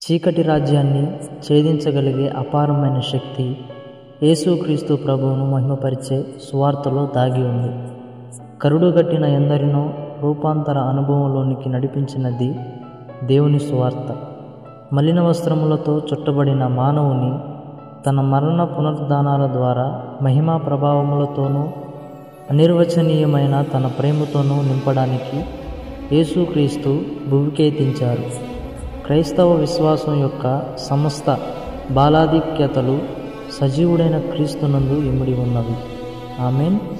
చీకటి రాజ్యాన్ని ఛేదించగలిగే అపారమైన శక్తి యేసుక్రీస్తు ప్రభువును మహిమపరిచే సువార్తలో దాగి ఉంది కరుడుగట్టిన ఎందరినో రూపాంతర అనుభవంలోనికి నడిపించినది దేవుని సువార్త మలిన వస్త్రములతో చుట్టబడిన మానవుని తన మరణ పునరుద్ధానాల ద్వారా మహిమా ప్రభావములతోనూ అనిర్వచనీయమైన తన ప్రేమతోనూ నింపడానికి యేసుక్రీస్తు భువికేతించారు క్రైస్తవ విశ్వాసం యొక్క సమస్త బాలాధిక్యతలు సజీవుడైన క్రీస్తునందు ఇమిడి ఉన్నవి ఆమెన్